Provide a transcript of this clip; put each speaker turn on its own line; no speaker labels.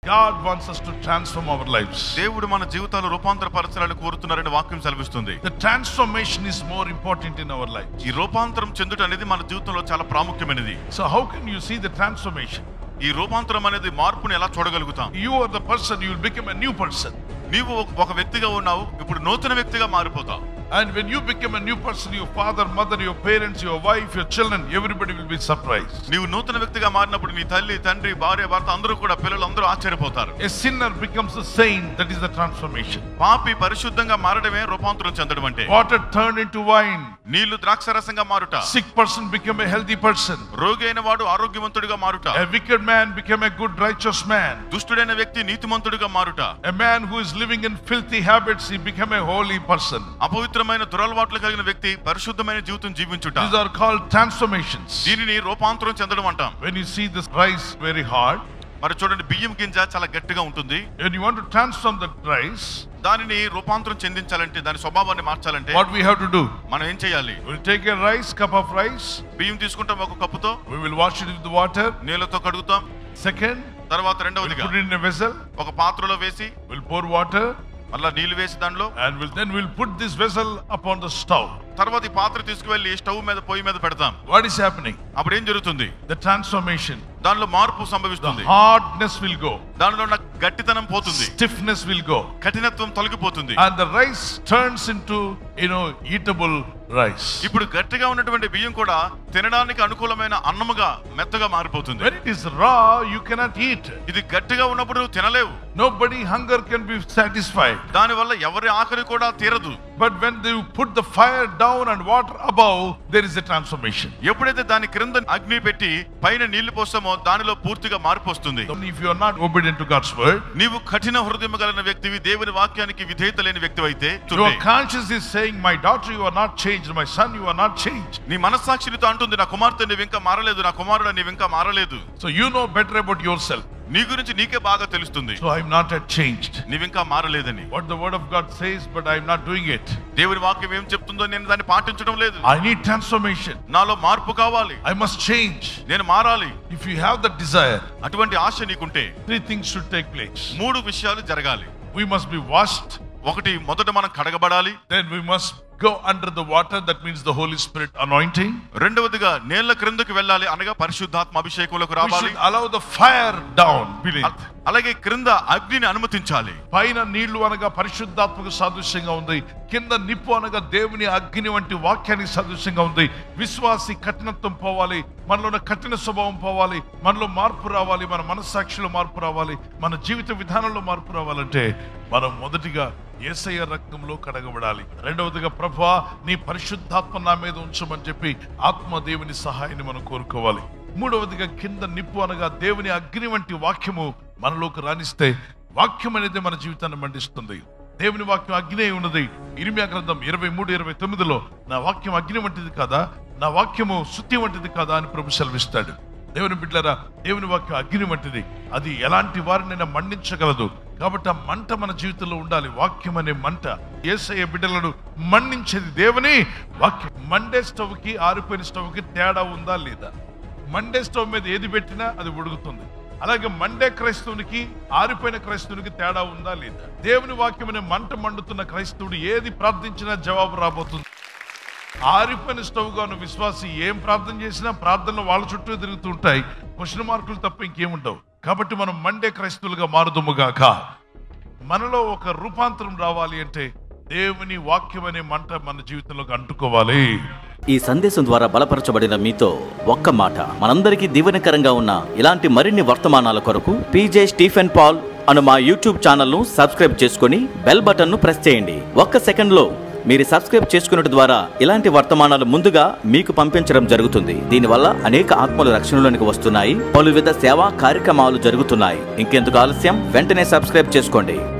God wants us to transform our lives.
దేవుడు మన జీవితాలు రూపాంతరపరచాలని కోరుతున్నారని వాక్యం సెలవిస్తుంది
The transformation is more important in our life.
ఈ రూపాంతరం చెందుట అనేది మన జీవితంలో చాలా ప్రాముఖ్యమైనది
So, how can you see the transformation?
ఈ రూపాంతరం అనేది మార్పుని ఎలా చూడగలుగుతాం
You are the person, you will become a new person.
నీవు ఒక- ఒక వ్యక్తిగా ఉన్నావు ఇప్పుడు నూతన వ్యక్తిగా మారిపోతావు
And when you become a new person, your father, mother, your parents, your wife, your children, everybody will be surprised.
నీవు నూతన వ్యక్తిగా మారినప్పుడు నీ తల్లి తండ్రి భార్య భర్త అందరూ కూడా పిల్లలు అందరూ ఆశ్చర్యపోతారు
A sinner becomes a saint, that is the transformation.
పాపి పరిశుద్ధంగా మారడమే రూపాంతరం చెందడం అంటే
Water turned into wine.
నీళ్లు ద్రాక్షరసంగా మారుట
Sick person became a healthy person.
రోగి అయిన వాడు ఆరోగ్యవంతుడిగా మారుట
A wicked man became a good, righteous man.
దుష్టుడైన వ్యక్తి నీతిమంతుడిగా మారుట
A man who is living in filthy habits, he became a holy person.
అపవిత్రమైన దురలవాట్లు కలిగిన వ్యక్తి పరిశుద్ధమైన జీవితం జీవించుట
These are called transformations.
దీనిని రూపాంతరం చెందడం అంటాం
When you see this rice very hard,
మరి చూడండి బియ్యం గింజ చాలా గట్టిగా ఉంటుంది
when you want to transform that rice,
దానిని రూపాంతరం చెందించాలంటే దాని స్వభావాన్ని మార్చాలంటే
what we have to do?
మనం ఏం చేయాలి
We'll take a rice, cup of rice,
బియ్యం తీసుకుంటాం ఒక కప్పుతో
we will wash it with the water.
నీళ్ళతో కడుగుతాం
Second,
తర్వాత
we'll
రెండవదిగా
put it in a vessel,
ఒక పాత్రలో వేసి
we'll pour water,
మళ్ళా నీళ్లు వేసి దానిలో
and we'll, then we'll put this vessel upon the stove.
తర్వాత ఈ పాత్ర తీసుకువెళ్ళి స్టవ్ మీద పొయ్యి మీద పెడతాం
What is happening?
అప్పుడు ఏం జరుగుతుంది
The transformation.
దానిలో మార్పు
The
సంభవిస్తుంది
hardness will go,
దానిలో ఉన్న గట్టితనం పోతుంది
stiffness will go,
కఠినత్వం తొలగిపోతుంది
and the rice turns into, you know, eatable rice.
ఇప్పుడు గట్టిగా ఉన్నటువంటి బియ్యం కూడా తినడానికి అనుకూలమైన అన్నముగా మెత్తగా మారిపోతుంది
When it is raw, you cannot eat.
ఇది గట్టిగా ఉన్నప్పుడు నువ్వు తినలేవు
Nobody hunger can be satisfied.
దానివల్ల ఎవరి ఆకలి కూడా తీరదు
But when you put the fire down and water above, there is a transformation.
ఎప్పుడైతే దాని క్రింద అగ్ని పెట్టి పైన నీళ్లు పోస్తామో దానిలో పూర్తిగా మార్పు వస్తుంది
If you are not obedient to God's word,
నీవు కఠిన హృదయం కలిగిన వ్యక్తివి దేవుని వాక్యానికి విధేయత లేని వ్యక్తి అయితే
your conscience is saying, My daughter, you are not changed. My son, you are not changed.
నీ మనస్సాక్షినితో అంటుంది నా కుమార్తె నీవు ఇంకా మారలేదు నా కుమారుడు నీవు ఇంకా మారలేదు
So you know better about yourself.
నీ గురించి నీకే బాగా తెలుస్తుంది
So I'm not yet changed.
నీవింకా మారలేదని
What the word of God says, but I'm not doing it.
దేవుని వాక్యం ఏం చెప్తుందో నేను దాన్ని పాటించడం లేదు
I need transformation.
నాలో మార్పు కావాలి
I must change.
నేను మారాలి
If you have that desire,
అటువంటి ఆశ నీకుంటే
three things should take place.
మూడు విషయాలు జరగాలి
We must be washed,
ఒకటి మొదట మనం కడగబడాలి
then we must go under the water, that means the Holy Spirit anointing.
రెండవదిగా నేళ్ల క్రిందకి వెళ్ళాలి అనగా పరిశుద్ధాత్మ అభిషేకంలోకి
We
రావాలి
should allow the fire down beneath.
అ- అలాగే క్రింద అగ్నిని అనుమతించాలి
పైన నీళ్లు అనగా పరిశుద్ధాత్మక సాదృశ్యంగా ఉంది కింద నిప్పు అనగా దేవుని అగ్ని వంటి వాక్యానికి సాదృశ్యంగా ఉంది విశ్వాసి కఠినత్వం పోవాలి మనలో ఉన్న కఠిన స్వభావం పోవాలి మనలో మార్పు రావాలి మన మనస్సాక్షిలో మార్పు రావాలి మన జీవిత విధానంలో మార్పు రావాలంటే మనం మొదటిగా ఏసయ్య రక్తంలో కడగబడాలి రెండవదిగా ప్రభా నీ పరిశుద్ధాత్మ నా మీద ఉంచమని చెప్పి ఆత్మ దేవుని సహాయాన్ని మనం కోరుకోవాలి మూడవదిగా కింద నిప్పు అనగా దేవుని అగ్ని వంటి వాక్యము మనలోకి రాణిస్తే వాక్యం అనేది మన జీవితాన్ని మండిస్తుంది దేవుని వాక్యం అగ్ని అయి ఉన్నది ఇరిమియా గ్రంథం ఇరవై మూడు ఇరవై తొమ్మిదిలో నా వాక్యం అగ్ని వంటిది కాదా నా వాక్యము శుద్ధి వంటిది కాదా అని ప్రభు సెలవిస్తాడు దేవుని బిడ్డలారా దేవుని వాక్యం అగ్ని వంటిది అది ఎలాంటి వారినైనా మండించగలదు కాబట్టి ఆ మంట మన జీవితంలో ఉండాలి వాక్యం అనే మంట ఏసయ్య బిడ్డలను మండించేది దేవుని వాక్యం మండే స్టవ్కి ఆరిపోయిన స్టవ్కి తేడా ఉందా లేదా మండే స్టవ్ మీద ఏది పెట్టినా అది ఉడుకుతుంది అలాగే మండే క్రైస్తవునికి ఆరిపోయిన క్రైస్తవునికి తేడా ఉందా లేదా దేవుని వాక్యం అనే మంట మండుతున్న క్రైస్తవుడు ఏది ప్రార్థించినా జవాబు రాబోతుంది ఆరిపోయిన స్టవ్ గా ఉన్న విశ్వాసి ఏం ప్రార్థన చేసినా ప్రార్థనలు వాళ్ళ చుట్టూ తిరుగుతూ ఉంటాయి క్వశ్చన్ మార్కులు తప్ప ఇంకేముండవు కాబట్టి మనం మండే క్రైస్తవులుగా మారుదుముగాక మనలో ఒక రూపాంతరం రావాలి అంటే దేవుని వాక్యం అనే మంట మన జీవితంలోకి అంటుకోవాలి
ఈ సందేశం ద్వారా బలపరచబడిన మీతో ఒక్క మాట మనందరికీ దీవెనకరంగా ఉన్న ఇలాంటి మరిన్ని వర్తమానాల కొరకు పీజే స్టీఫెన్ పాల్ అను మా యూట్యూబ్ ఛానల్ను సబ్స్క్రైబ్ చేసుకుని బెల్ బటన్ను ప్రెస్ చేయండి ఒక్క సెకండ్లో మీరు సబ్స్క్రైబ్ చేసుకున్నట్టు ద్వారా ఇలాంటి వర్తమానాలు ముందుగా మీకు పంపించడం జరుగుతుంది దీనివల్ల అనేక ఆత్మలు రక్షణలోనికి వస్తున్నాయి పలు విధ సేవా కార్యక్రమాలు జరుగుతున్నాయి ఇంకెందుకు ఆలస్యం వెంటనే సబ్స్క్రైబ్ చేసుకోండి